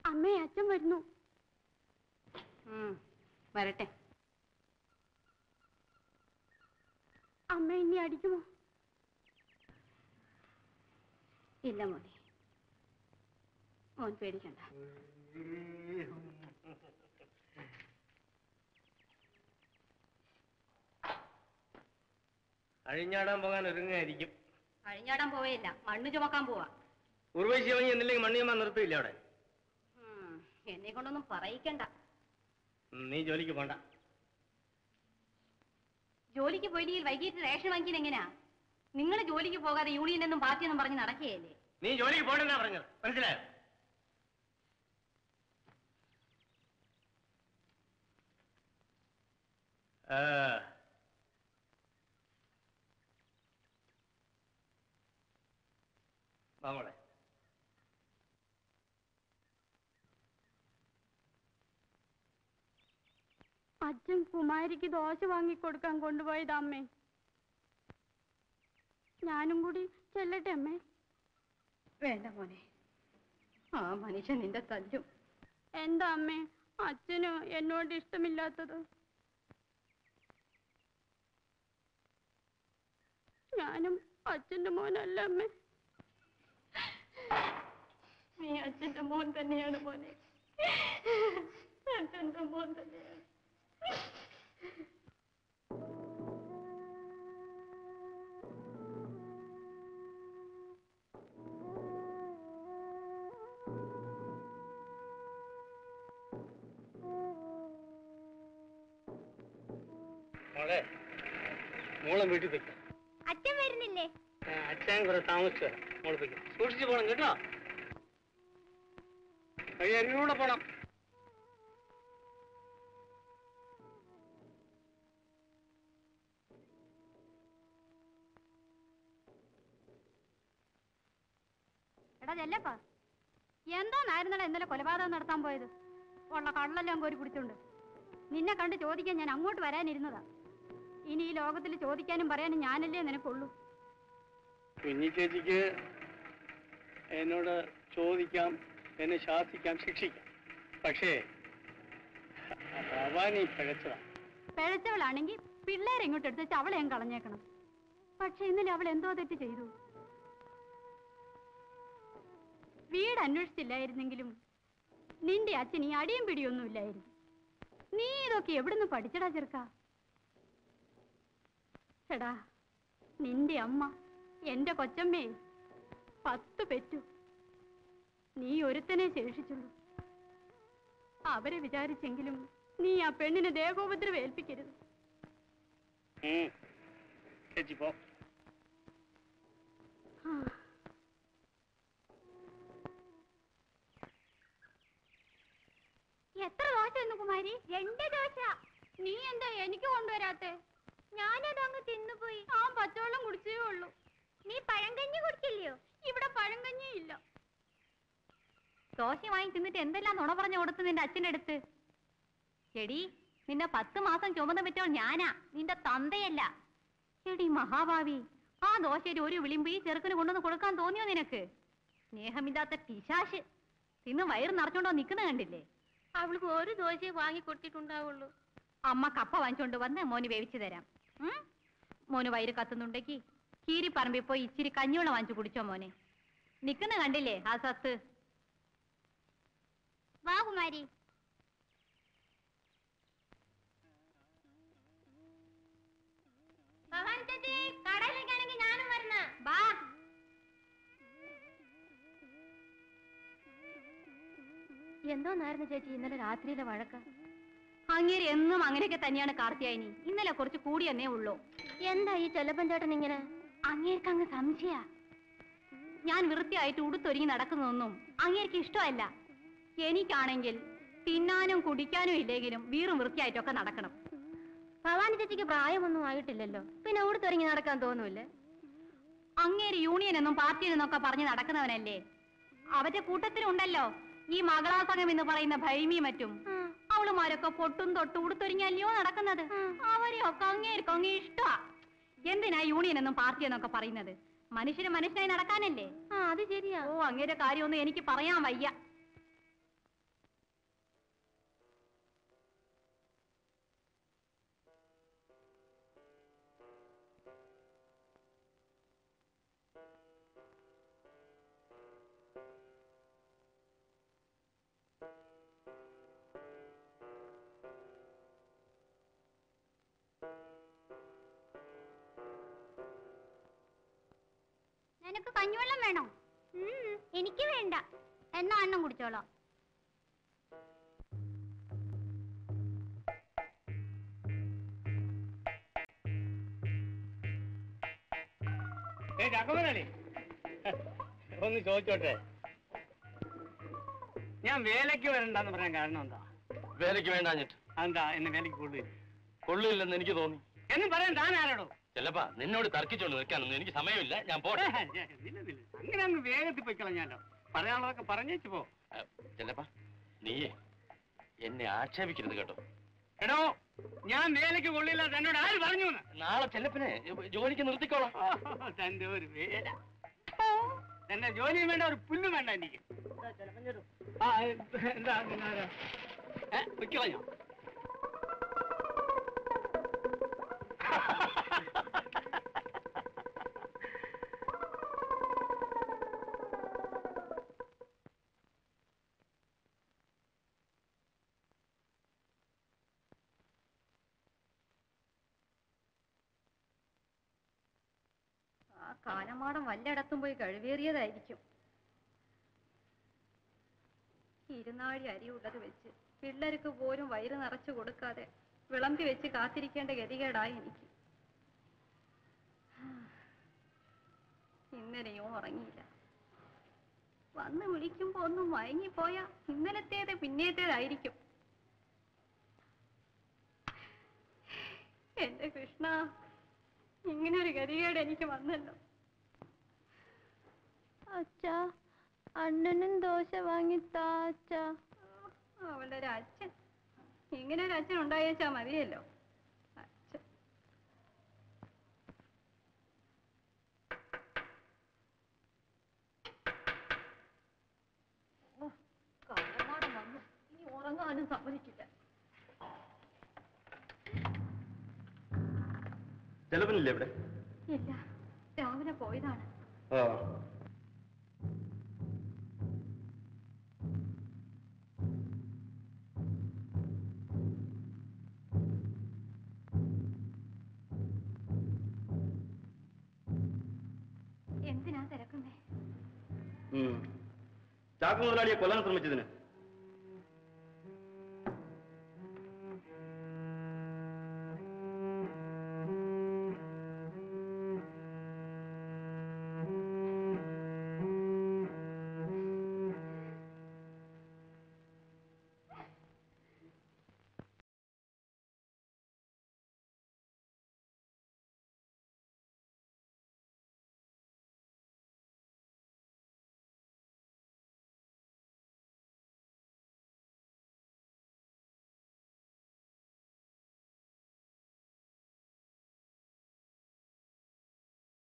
അമ്മേ അച്ഛൻ വരുന്നു വരട്ടെ അമ്മ ഇനി അടിക്കുമോ ഇല്ല മോനെ മോൻ പേടിക്കണ്ട അഴിഞ്ഞാടാൻ പോകാൻ ഒരുങ്ങായിരിക്കും അഴിഞ്ഞാടാൻ പോവേയില്ല മണ്ണ് ചുമക്കാൻ പോവാ ഉർവശി അവങ്ങി എന്നില്ലെങ്കിൽ മണ്ണിയമ്മ നിർത്തിയില്ല അവിടെ ഉം, എന്നെ കൊണ്ടൊന്നും പറയിക്കണ്ട ഉം, നീ ജോലിക്ക് പോണ്ട ജോലിക്ക് പോയില്ലെങ്കിൽ വൈകിട്ട് റേഷൻ വാങ്ങിക്കാൻ എങ്ങനെയാ നിങ്ങൾ ജോലിക്ക് പോകാതെ യൂണിയൻ എന്നും പാർട്ടി എന്നും പറഞ്ഞ് നടക്കുകയല്ലേ നീ ജോലിക്ക് പോകണെന്നാ പറഞ്ഞത് മനസ്സിലായോ ആ വാമോളെ അച്ഛൻ കുമാരിക്ക് ദോശ വാങ്ങിക്കൊടുക്കാൻ കൊണ്ടുപോയത് അമ്മേ ഞാനും കൂടി ചെല്ലട്ടെ അമ്മേ വേണ്ട മോനെ ആ മനുഷ്യൻ നിന്റെ തല്ലും എന്താ അമ്മേ അച്ഛന് എന്നോട് ഇഷ്ടമില്ലാത്തത് ഞാനും അച്ഛന്റെ മോനല്ല അമ്മേ നീ അച്ഛന്റെ മോൻ തന്നെയാണ് മോനെ അച്ഛന്റെ മോൻ തന്നെയാണ് മോളെ മോളെ വീട്ടിൽ വെക്ക അച്ഛൻ വരുന്നില്ലേ അച്ഛൻ കുറെ താമസിച്ചു വരാം മോളെ വെക്ക സൂക്ഷിച്ചു പോണം കേട്ടോ വഴി അരികൂടെ പോണം എടാ ചെല്ലപ്പാ എന്താന്നായിരുന്നടാ ഇന്നലെ കൊലപാതകം നടത്താൻ പോയത് ഉള്ള കള്ളെല്ലാം കോരി കുടിച്ചോണ്ട് നിന്നെ കണ്ട് ചോദിക്കാൻ ഞാൻ അങ്ങോട്ട് വരാനിരുന്നതാ ഇനി ഈ ലോകത്തിൽ ചോദിക്കാനും പറയാനും ഞാനല്ലേ നിനക്കുള്ളൂ കുഞ്ഞി ചേച്ചിക്ക് എന്നോട് ചോദിക്കാം എന്നെ ശാസിക്കാം ശിക്ഷിക്കാം പക്ഷേ ഭവാനി പിഴച്ചതാ പിഴച്ചവളാണെങ്കിൽ പിള്ളേരെ ഇങ്ങോട്ട് എടുത്ത് വെച്ച് അവളെ ഞാൻ കളഞ്ഞേക്കണം പക്ഷെ ഇന്നലെ അവൾ എന്തോ തെറ്റ് ചെയ്തു വീട് അന്വേഷിച്ചില്ലായിരുന്നെങ്കിലും നിന്റെ അച്ഛൻ ഈ അടിയും പിടിയൊന്നുമില്ലായിരുന്നു നീ ഇതൊക്കെ എവിടുന്ന് പഠിച്ചടാ ചെറുക്ക എടാ നിന്റെ അമ്മ എന്റെ കൊച്ചമ്മേ പത്ത് പെറ്റു നീ ഒരുത്തനെ ശേഷിച്ചുള്ളൂ അവരെ വിചാരിച്ചെങ്കിലും നീ ആ പെണ്ണിനെ ദേഹോപദ്രവം ഏൽപ്പിക്കരുത് ഉം. ചേച്ചി പോ എത്ര ദോശ എന്ന് കുമാരി രണ്ട് ദോശ നീ എന്താ എനിക്ക് കൊണ്ടുവരാത്തെ ഞാനത് അങ്ങ് തിന്നുപോയി ആ പച്ചവെള്ളം കുടിച്ചേ ഉള്ളൂ നീ പഴങ്കഞ്ഞി കുടിച്ചില്ലയോ ഇവിടെ പഴങ്കഞ്ഞി ഇല്ല ദോശ വാങ്ങി തിന്നിട്ട് എന്തെല്ലാം നുണ പറഞ്ഞു കൊടുത്തു നിന്റെ അച്ഛൻ്റെ അടുത്ത് എടി നിന്നെ പത്ത് മാസം ചുമന്ന് പറ്റോ ഞാനാ നിന്റെ തന്തയല്ല എടി മഹാഭാവി ആ ദോശയിൽ ഒരു വിളിമ്പ് ഈ ചെറുക്കിന് കൊണ്ടുവന്ന് കൊടുക്കാൻ തോന്നിയോ നിനക്ക് സ്നേഹമില്ലാത്ത പിശാശ് തിന്ന് വയറ് നിറച്ചോണ്ടോ നിൽക്കുന്ന കണ്ടില്ലേ അവൾക്ക് ഒരു ദോശയെ വാങ്ങി കൊടുത്തിട്ടുണ്ടാവുള്ളൂ അമ്മ കപ്പ വാങ്ങിച്ചോണ്ട് വന്ന് മോന് വേവിച്ചു തരാം ഉം? മോന് വയറ് കത്തുന്നുണ്ടെങ്കിൽ കീരിപ്പറമ്പിൽ പോയി ഇച്ചിരി കഞ്ഞിവെള്ളം വാങ്ങിച്ചു കുടിച്ചോ മോനെ നിക്കുന്ന കണ്ടില്ലേ ആ സത്ത് വാ കുമാരി കടയിലേക്കാണെങ്കിൽ ഞാനും വരുന്ന ബാ എന്തോന്നായിരുന്നു ചേച്ചി ഇന്നലെ രാത്രിയിലെ വഴക്ക അങ്ങേര് എന്നും അങ്ങനെയൊക്കെ തന്നെയാണ് കാർത്തിയായിനി ഇന്നലെ കുറച്ച് കൂടിയെന്നേ ഉള്ളൂ എന്താ ഈ ചെല്ലപ്പഞ്ചേട്ടൻ ഇങ്ങനെ അങ്ങേർക്ക് അങ്ങ് സംശയ ഞാൻ വൃത്തിയായിട്ട് ഉടുത്തൊരുങ്ങി നടക്കുന്നതൊന്നും അങ്ങേർക്ക് ഇഷ്ടമല്ല എനിക്കാണെങ്കിൽ തിന്നാനും കുടിക്കാനും ഇല്ലെങ്കിലും വീറും വൃത്തിയായിട്ടൊക്കെ നടക്കണം ഭവാനി ചേച്ചിക്ക് പ്രായമൊന്നും ആയിട്ടില്ലല്ലോ പിന്നെ ഉടുത്തൊരുങ്ങി നടക്കാൻ തോന്നൂല്ലേ അങ്ങേര് യൂണിയൻ എന്നും പാർട്ടി എന്നൊക്കെ പറഞ്ഞ് നടക്കുന്നവനല്ലേ അവരുടെ കൂട്ടത്തിലുണ്ടല്ലോ ഈ മകളാസംഗം എന്ന് പറയുന്ന ഭൈമി മറ്റും അവളുമാരൊക്കെ പൊട്ടും തൊട്ടും ഉടുത്തൊരുങ്ങിയല്ലയോ നടക്കുന്നത് അവരെയൊക്കെ അങ്ങേർക്ക് അങ്ങ് ഇഷ്ടമാ എന്തിനാ യൂണിയൻ എന്നും പാർട്ടി എന്നൊക്കെ പറയുന്നത് മനുഷ്യന് മനുഷ്യനായി നടക്കാനല്ലേ ആ അത് ശരിയാ ഓ അങ്ങേരെ കാര്യമൊന്നും എനിക്ക് പറയാൻ വയ്യ കഞ്ഞിവെള്ളം വേണോ എനിക്ക് വേണ്ട എന്നാ അണ്ണം കുടിച്ചോളാം ഏ ചാക്കോമനല്ലേ ഒന്ന് ചോദിച്ചോട്ടെ ഞാൻ വേലയ്ക്ക് വരണ്ടെന്ന് പറയാൻ കാരണം എന്താ വേലയ്ക്ക് വേണ്ടാഞ്ഞിട്ട് എന്താ എന്നെ വേലയ്ക്ക് കൊള്ളില്ല കൊള്ളില്ലെന്ന് എനിക്ക് തോന്നി എന്ന് പറയാൻ താൻ ആരോടോ ചെല്ലപ്പാ നിന്നോട് തർക്കിച്ചോണ്ട് നിൽക്കാനൊന്നും എനിക്ക് സമയമില്ല ഞാൻ പോട്ടെ നില്ല, നില്ല. അങ്ങനെ അങ്ങ് വേഗത്തിൽ പോയി കളഞ്ഞാലോ പറയാനുള്ളതൊക്കെ പറഞ്ഞേച്ചു പോ ആ, ചെല്ലപ്പാ നീയേ എന്നെ ആക്ഷേപിക്കരുത് കേട്ടോ എടോ ഞാൻ വേലയ്ക്ക് കൊള്ളില്ല തന്നോട് ആര് പറഞ്ഞു എന്ന്? നാളെ ചെല്ലപ്പനെ ജോലിക്ക് നിർത്തിക്കോളാം ഓ, തന്റെ ഒരു വേല തന്റെ ജോലിയും വേണ്ട ഒരു പുല്ലും വേണ്ട എനിക്ക് ആ എന്താ നിന്നാരാ? ഏ വിക്കളഞ്ഞോ ആ കാലമാടം വല്ലയിടത്തും പോയി കഴിവേറിയതായിരിക്കും ഇരുന്നാഴി അരിയുള്ളത് വെച്ച് പിള്ളേർക്ക് പോലും വയറ് നിറച്ചു കൊടുക്കാതെ വിളമ്പി വെച്ച് കാത്തിരിക്കേണ്ട ഗതികേടായി എനിക്ക് ഇന്നലെയും ഉറങ്ങിയില്ല വന്ന് വിളിക്കുമ്പോ ഒന്ന് മയങ്ങിപ്പോയാ ഇന്നലത്തേത് പിന്നേത്തേതായിരിക്കും എന്റെ കൃഷ്ണ ഇങ്ങനെ ഒരു ഗതികേട് എനിക്ക് വന്നല്ലോ അച്ഛാ അണ്ണനും ദോശ വാങ്ങിത്താ അച്ഛാ അവളുടെ ഒരു അച്ഛൻ ഇങ്ങനെ ഒരു അച്ഛൻ ഉണ്ടായേച്ചാ മതിയല്ലോ അച്ഛൻ ഓ, കാലമാടം വന്നു ഇനി ഉറങ്ങാനും സമ്മതിക്കില്ല ചെലപ്പനില്ലേ ഇവിടെ ഇല്ല രാവിലെ പോയതാണ് ആ എന്തിനാ തിരക്കുന്നേ ചാക്ക് മുതലാളിയെ കൊല്ലാൻ ശ്രമിച്ചതിന്